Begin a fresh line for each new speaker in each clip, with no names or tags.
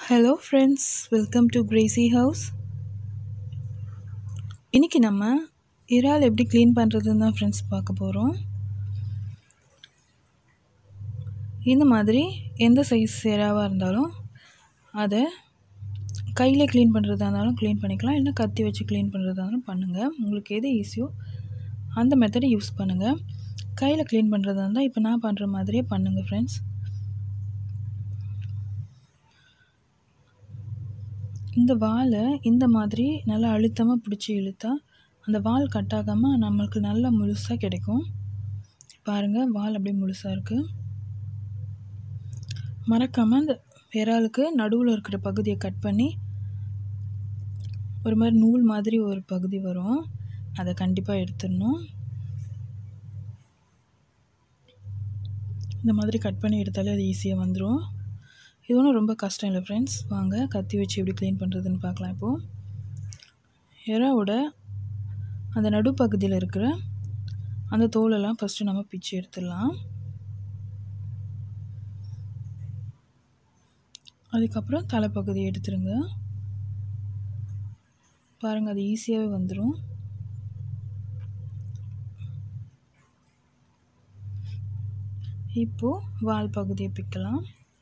hello friends welcome to crazy house இன்றைக்கி நம்ம இறால் எப்படி க்ளீன் பண்ணுறதுன்னு தான் ஃப்ரெண்ட்ஸ் பார்க்க போகிறோம் இந்த மாதிரி எந்த சைஸ் இறாவாக இருந்தாலும் அதை கையில் க்ளீன் பண்ணுறதா இருந்தாலும் க்ளீன் பண்ணிக்கலாம் இல்லைனா கத்தி வச்சு க்ளீன் பண்ணுறதா இருந்தாலும் பண்ணுங்கள் உங்களுக்கு எது ஈஸியோ அந்த மெத்தடை யூஸ் பண்ணுங்கள் கையில் க்ளீன் பண்ணுறதா இருந்தால் இப்போ நான் பண்ணுற மாதிரியே பண்ணுங்கள் ஃப்ரெண்ட்ஸ் இந்த வாலை இந்த மாதிரி நல்லா அழுத்தமாக பிடிச்சி இழுத்தா அந்த வால் கட் ஆகாமல் நம்மளுக்கு நல்லா முழுசாக கிடைக்கும் பாருங்கள் வால் அப்படியே முழுசாக இருக்குது மறக்காமல் அந்த விராலுக்கு நடுவில் இருக்கிற பகுதியை கட் பண்ணி ஒரு மாதிரி நூல் மாதிரி ஒரு பகுதி வரும் அதை கண்டிப்பாக எடுத்துடணும் இந்த மாதிரி கட் பண்ணி எடுத்தாலே அது ஈஸியாக வந்துடும் இது ஒன்றும் ரொம்ப கஷ்டம் இல்லை ஃப்ரெண்ட்ஸ் வாங்க கத்தி வச்சு எப்படி க்ளீன் பண்ணுறதுன்னு பார்க்கலாம் இப்போது எறாவோட அந்த நடுப்பகுதியில் இருக்கிற அந்த தோலெல்லாம் ஃபஸ்ட்டு நம்ம பிச்சு எடுத்துடலாம் அதுக்கப்புறம் தலைப்பகுதியை எடுத்துருங்க பாருங்கள் அது ஈஸியாகவே வந்துடும் இப்போது வால் பகுதியை பிக்கலாம்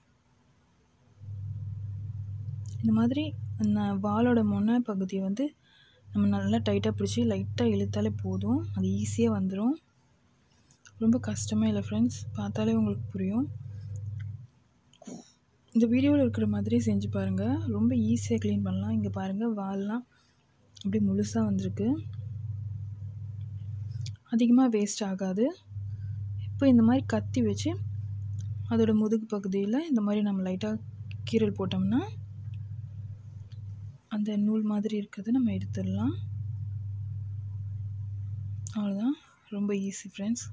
இந்த மாதிரி அந்த வாலோட முனை பகுதியை வந்து நம்ம நல்லா டைட்டாக பிடிச்சி லைட்டாக இழுத்தாலே போதும் அது ஈஸியாக வந்துடும் ரொம்ப கஷ்டமே இல்லை ஃப்ரெண்ட்ஸ் பார்த்தாலே உங்களுக்கு புரியும் இந்த வீடியோவில் இருக்கிற மாதிரி செஞ்சு பாருங்கள் ரொம்ப ஈஸியாக க்ளீன் பண்ணலாம் இங்கே பாருங்கள் வால்லாம் அப்படியே முழுசாக வந்திருக்கு அதிகமாக வேஸ்ட் ஆகாது இப்போ இந்த மாதிரி கத்தி வச்சு அதோட முதுகு பகுதியில் இந்த மாதிரி நம்ம லைட்டாக கீரல் போட்டோம்னா அந்த நூல் மாதிரி இருக்கிறது நம்ம எடுத்துடலாம் அவ்வளோதான் ரொம்ப ஈஸி ஃப்ரெண்ட்ஸ்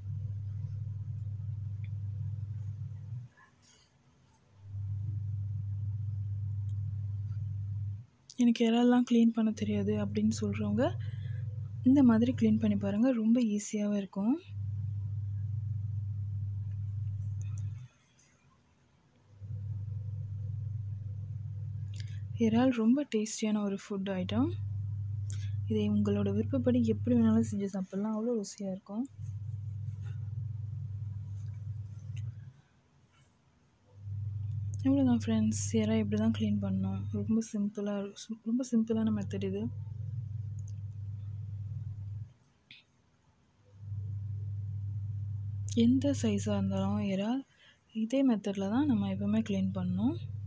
எனக்கு இறால்லாம் க்ளீன் பண்ண தெரியாது அப்படின்னு சொல்கிறவங்க இந்த மாதிரி க்ளீன் பண்ணி பாருங்கள் ரொம்ப ஈஸியாகவும் இருக்கும் இறால் ரொம்ப டேஸ்டியான ஒரு ஃபுட் ஐட்டம் இதை உங்களோட விருப்பப்படி எப்படி வேணாலும் செஞ்சு சாப்பிட்லாம் அவ்வளோ ருசியாக இருக்கும் இவ்வளோதான் ஃப்ரெண்ட்ஸ் இறா இப்படி தான் க்ளீன் பண்ணோம் ரொம்ப சிம்பிளாக ரொம்ப சிம்பிளான மெத்தட் இது எந்த சைஸாக இருந்தாலும் இறால் இதே மெத்தடில் தான் நம்ம எப்போவுமே க்ளீன் பண்ணணும்